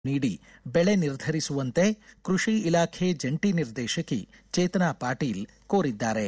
ನೀಡಿ ಬೆಳೆ ನಿರ್ಧರಿಸುವಂತೆ ಕೃಷಿ ಇಲಾಖೆ ಜಂಟಿ ನಿರ್ದೇಶಕಿ ಚೇತನಾ ಪಾಟೀಲ್ ಕೋರಿದ್ದಾರೆ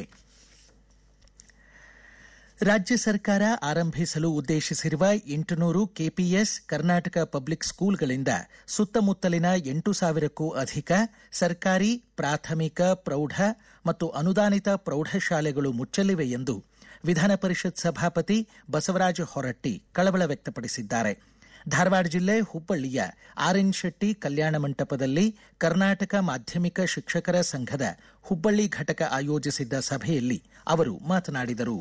ರಾಜ್ಯ ಸರ್ಕಾರ ಆರಂಭಿಸಲು ಉದ್ದೇಶಿಸಿರುವ ಎಂಟುನೂರು ಕೆಪಿಎಸ್ ಕರ್ನಾಟಕ ಪಬ್ಲಿಕ್ ಸ್ಕೂಲ್ಗಳಿಂದ ಸುತ್ತಮುತ್ತಲಿನ ಎಂಟು ಸಾವಿರಕ್ಕೂ ಅಧಿಕ ಸರ್ಕಾರಿ ಪ್ರಾಥಮಿಕ ಪ್ರೌಢ ಮತ್ತು ಅನುದಾನಿತ ಪ್ರೌಢಶಾಲೆಗಳು ಮುಚ್ಚಲಿವೆ ಎಂದು ವಿಧಾನ ಪರಿಷತ್ ಸಭಾಪತಿ ಬಸವರಾಜ ಹೊರಟ್ಟಿ ಕಳವಳ ವ್ಯಕ್ತಪಡಿಸಿದ್ದಾರೆ ಧಾರವಾಡ ಜಿಲ್ಲೆ ಹುಬ್ಬಳ್ಳಿಯ ಆರ್ ಎನ್ ಶೆಟ್ಟಿ ಕಲ್ಯಾಣ ಮಂಟಪದಲ್ಲಿ ಕರ್ನಾಟಕ ಮಾಧ್ಯಮಿಕ ಶಿಕ್ಷಕರ ಸಂಘದ ಹುಬ್ಬಳ್ಳಿ ಘಟಕ ಆಯೋಜಿಸಿದ್ದ ಸಭೆಯಲ್ಲಿ ಅವರು ಮಾತನಾಡಿದರು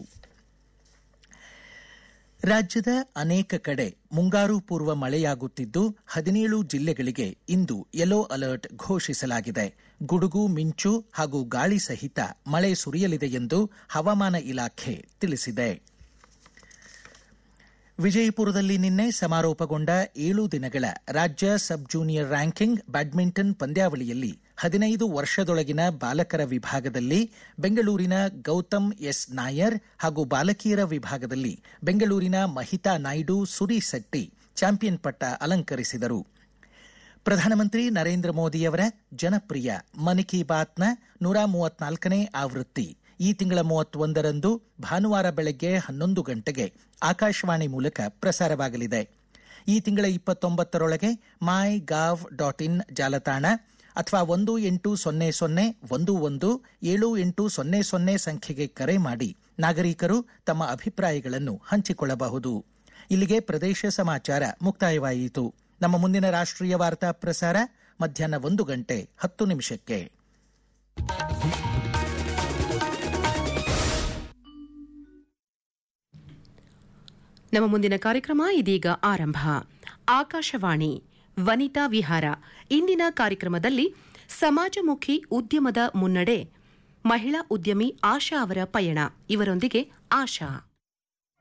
ರಾಜ್ಯದ ಅನೇಕ ಕಡೆ ಮುಂಗಾರು ಪೂರ್ವ ಮಳೆಯಾಗುತ್ತಿದ್ದು ಹದಿನೇಳು ಜಿಲ್ಲೆಗಳಿಗೆ ಇಂದು ಯೆಲ್ಲೋ ಅಲರ್ಟ್ ಘೋಷಿಸಲಾಗಿದೆ ಗುಡುಗು ಮಿಂಚು ಹಾಗೂ ಗಾಳಿ ಸಹಿತ ಮಳೆ ಸುರಿಯಲಿದೆ ಎಂದು ಹವಾಮಾನ ಇಲಾಖೆ ತಿಳಿಸಿದೆ ವಿಜಯಪುರದಲ್ಲಿ ನಿನ್ನೆ ಸಮಾರೋಪಗೊಂಡ ಏಳು ದಿನಗಳ ರಾಜ್ಯ ಸಬ್ ಜೂನಿಯರ್ ರ್ಯಾಂಕಿಂಗ್ ಬ್ಯಾಡ್ಮಿಂಟನ್ ಪಂದ್ಯಾವಳಿಯಲ್ಲಿ ಹದಿನೈದು ವರ್ಷದೊಳಗಿನ ಬಾಲಕರ ವಿಭಾಗದಲ್ಲಿ ಬೆಂಗಳೂರಿನ ಗೌತಮ್ ಎಸ್ ನಾಯರ್ ಹಾಗೂ ಬಾಲಕಿಯರ ವಿಭಾಗದಲ್ಲಿ ಬೆಂಗಳೂರಿನ ಮಹಿತಾ ನಾಯ್ಡು ಸುರಿಸೆಟ್ಟಿ ಚಾಂಪಿಯನ್ ಪಟ್ಟ ಅಲಂಕರಿಸಿದರು ಪ್ರಧಾನಮಂತ್ರಿ ನರೇಂದ್ರ ಮೋದಿಯವರ ಜನಪ್ರಿಯ ಮನ್ ಕಿ ಬಾತ್ನ ನೂರ ಮೂವತ್ನಾಲ್ಕನೇ ಆವೃತ್ತಿ ಈ ತಿಂಗಳ ಮೂವತ್ತೊಂದರಂದು ಭಾನುವಾರ ಬೆಳಗ್ಗೆ ಹನ್ನೊಂದು ಗಂಟೆಗೆ ಆಕಾಶವಾಣಿ ಮೂಲಕ ಪ್ರಸಾರವಾಗಲಿದೆ ಈ ತಿಂಗಳ ಇಪ್ಪತ್ತೊಂಬತ್ತರೊಳಗೆ ಮೈ ಗಾವ್ ಡಾಟ್ ಇನ್ ಜಾಲತಾಣ ಅಥವಾ ಒಂದು ಎಂಟು ಸೊನ್ನೆ ಸೊನ್ನೆ ಒಂದು ಒಂದು ಏಳು ಎಂಟು ಸೊನ್ನೆ ಸೊನ್ನೆ ಸಂಖ್ಯೆಗೆ ಕರೆ ಮಾಡಿ ನಾಗರಿಕರು ತಮ್ಮ ಅಭಿಪ್ರಾಯಗಳನ್ನು ಹಂಚಿಕೊಳ್ಳಬಹುದು ಇಲ್ಲಿಗೆ ಪ್ರದೇಶ ಸಮಾಚಾರ ಮುಕ್ತಾಯವಾಯಿತು ನಮ್ಮ ಮುಂದಿನ ರಾಷ್ಟ್ರೀಯ ವಾರ್ತಾ ಪ್ರಸಾರ ಮಧ್ಯಾಹ್ನ ಒಂದು ಗಂಟೆ ಹತ್ತು ನಿಮಿಷಕ್ಕೆ ನಮ್ಮ ಮುಂದಿನ ಕಾರ್ಯಕ್ರಮ ಇದೀಗ ಆರಂಭ ಆಕಾಶವಾಣಿ ವನಿತಾ ವಿಹಾರ ಇಂದಿನ ಕಾರ್ಯಕ್ರಮದಲ್ಲಿ ಸಮಾಜಮುಖಿ ಉದ್ಯಮದ ಮುನ್ನಡೆ ಮಹಿಳಾ ಉದ್ಯಮಿ ಆಶಾ ಅವರ ಪಯಣ ಇವರೊಂದಿಗೆ ಆಶಾ